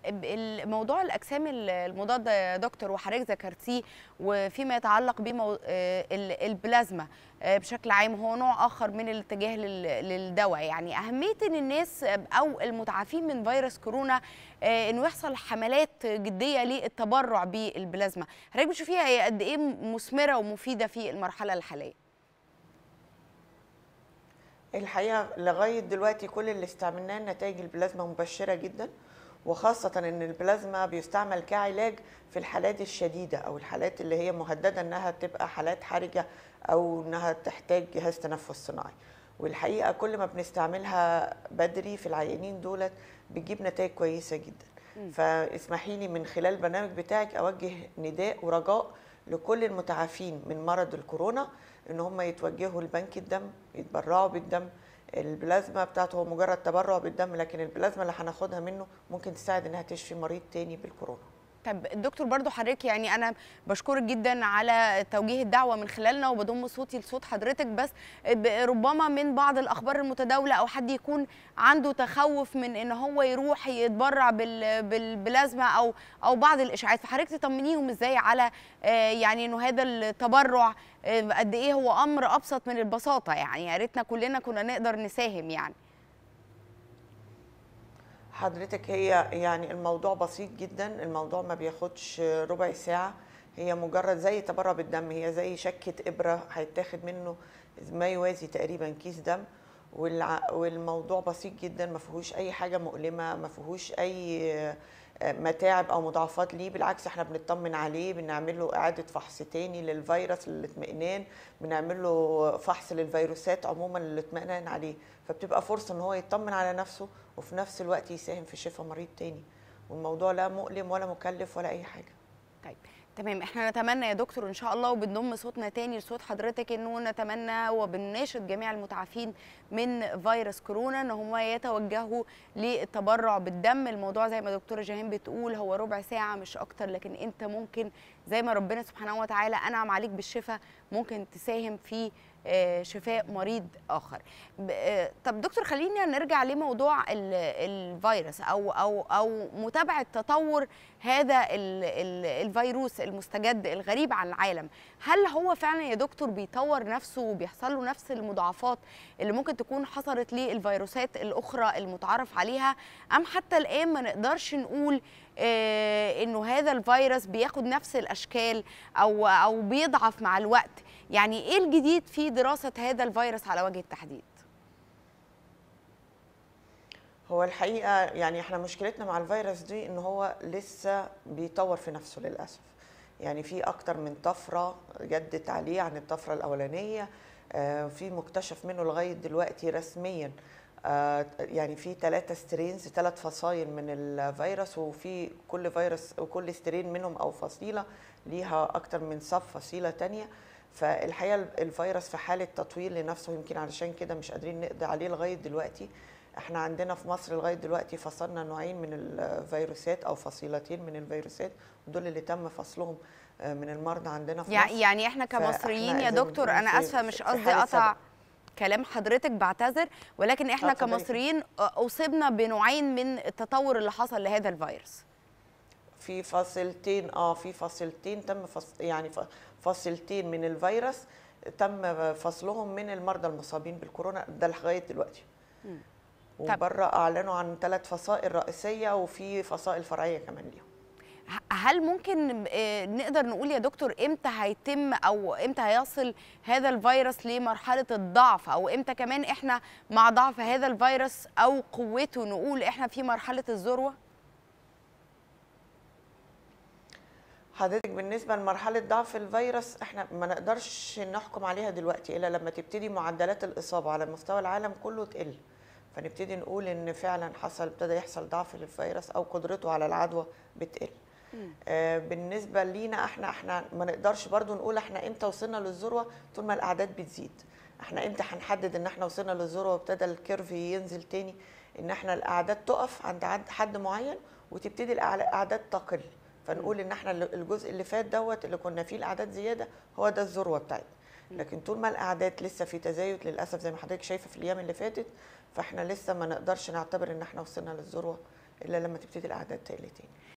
موضوع الاجسام المضاده يا دكتور وحضرتك ذكرتيه وفيما يتعلق بالبلازما بشكل عام هو نوع اخر من الاتجاه للدواء يعني اهميه ان الناس او المتعافين من فيروس كورونا انه يحصل حملات جديه للتبرع بالبلازما حضرتك بتشوفيها هي قد ايه مثمره ومفيده في المرحله الحاليه الحقيقه لغايه دلوقتي كل اللي استعملناه نتائج البلازما مبشره جدا وخاصة ان البلازما بيستعمل كعلاج في الحالات الشديدة او الحالات اللي هي مهددة انها تبقى حالات حرجة او انها تحتاج جهاز تنفس صناعي والحقيقة كل ما بنستعملها بدري في العيانين دولت بتجيب نتائج كويسة جدا فاسمحي لي من خلال البرنامج بتاعك اوجه نداء ورجاء لكل المتعافين من مرض الكورونا ان هم يتوجهوا لبنك الدم يتبرعوا بالدم البلازما بتاعته هو مجرد تبرع بالدم لكن البلازما اللي هناخدها منه ممكن تساعد انها تشفي مريض تاني بالكورونا طب الدكتور برضو حضرتك يعني انا بشكرك جدا على توجيه الدعوه من خلالنا وبضم صوتي لصوت حضرتك بس ربما من بعض الاخبار المتداوله او حد يكون عنده تخوف من ان هو يروح يتبرع بالبلازما او او بعض الاشاعات فحضرتك تطمنيهم ازاي على يعني انه هذا التبرع قد ايه هو امر ابسط من البساطه يعني يا ريتنا كلنا كنا نقدر نساهم يعني حضرتك هي يعني الموضوع بسيط جدا الموضوع ما بياخدش ربع ساعة هي مجرد زي تبرع بالدم هي زي شكة إبرة هيتاخد منه ما يوازي تقريبا كيس دم والموضوع بسيط جدا ما فيهوش أي حاجة مؤلمة ما فيهوش أي متاعب او مضاعفات ليه بالعكس احنا بنطمن عليه بنعمل له اعاده فحص تاني للفيروس للاطمئنان بنعمل له فحص للفيروسات عموما للاطمئنان عليه فبتبقى فرصه ان هو يطمن على نفسه وفي نفس الوقت يساهم في شفاء مريض تاني والموضوع لا مؤلم ولا مكلف ولا اي حاجه طيب تمام احنا نتمنى يا دكتور ان شاء الله وبنضم صوتنا تاني لصوت حضرتك انه نتمنى وبنناشد جميع المتعافين من فيروس كورونا ان هم يتوجهوا للتبرع بالدم الموضوع زي ما دكتوره جيهان بتقول هو ربع ساعه مش اكتر لكن انت ممكن زي ما ربنا سبحانه وتعالى انعم عليك بالشفاء ممكن تساهم في شفاء مريض اخر طب دكتور خلينا نرجع لموضوع الفيروس او او او متابعه تطور هذا الفيروس المستجد الغريب عن العالم هل هو فعلا يا دكتور بيطور نفسه وبيحصل له نفس المضاعفات اللي ممكن تكون حصلت للفيروسات الاخرى المتعارف عليها ام حتى الان ما نقدرش نقول آه انه هذا الفيروس بياخد نفس الاشكال او او بيضعف مع الوقت يعني ايه الجديد في دراسه هذا الفيروس على وجه التحديد هو الحقيقه يعني احنا مشكلتنا مع الفيروس دي ان هو لسه بيطور في نفسه للاسف يعني في اكتر من طفره جدت عليه عن الطفره الاولانيه آه في مكتشف منه لغايه دلوقتي رسميا آه يعني في ثلاثة سترينز ثلاث فصائل من الفيروس وفي كل فيروس وكل سترين منهم او فصيله ليها اكتر من صف فصيله تانية فالحقيقه الفيروس في حاله تطوير لنفسه يمكن علشان كده مش قادرين نقضي عليه لغايه دلوقتي احنا عندنا في مصر لغايه دلوقتي فصلنا نوعين من الفيروسات او فصيلتين من الفيروسات ودول اللي تم فصلهم من المرضى عندنا في مصر يعني احنا كمصريين يا دكتور انا اسفه مش قصدي اقطع كلام حضرتك بعتذر ولكن احنا كمصريين اصبنا بنوعين من التطور اللي حصل لهذا الفيروس في فصيلتين اه في فصيلتين تم فصل يعني فصيلتين من الفيروس تم فصلهم من المرضى المصابين بالكورونا ده لغايه دلوقتي وبره اعلنوا عن ثلاث فصائل رئيسيه وفي فصائل فرعيه كمان ليهم هل ممكن نقدر نقول يا دكتور امتى هيتم او امتى هيصل هذا الفيروس لمرحله الضعف او امتى كمان احنا مع ضعف هذا الفيروس او قوته نقول احنا في مرحله الذروه حضرتك بالنسبه لمرحله ضعف الفيروس احنا ما نقدرش نحكم عليها دلوقتي الا لما تبتدي معدلات الاصابه على مستوى العالم كله تقل فنبتدي نقول ان فعلا حصل ابتدى يحصل ضعف للفيروس او قدرته على العدوى بتقل آه بالنسبه لينا احنا احنا ما نقدرش برضو نقول احنا امتى وصلنا للذروه طول ما الاعداد بتزيد احنا امتى هنحدد ان احنا وصلنا للذروه وابتدى الكيرف ينزل تاني ان احنا الاعداد تقف عند حد معين وتبتدي الاعداد تقل فنقول ان احنا الجزء اللي فات دوت اللي كنا فيه الاعداد زياده هو ده الذروه بتاعتنا لكن طول ما الاعداد لسه في تزايد للاسف زي ما حضرتك شايفه في الايام اللي فاتت فاحنا لسه ما نقدرش نعتبر ان احنا وصلنا للذروه الا لما تبتدي الاعداد تقل تاني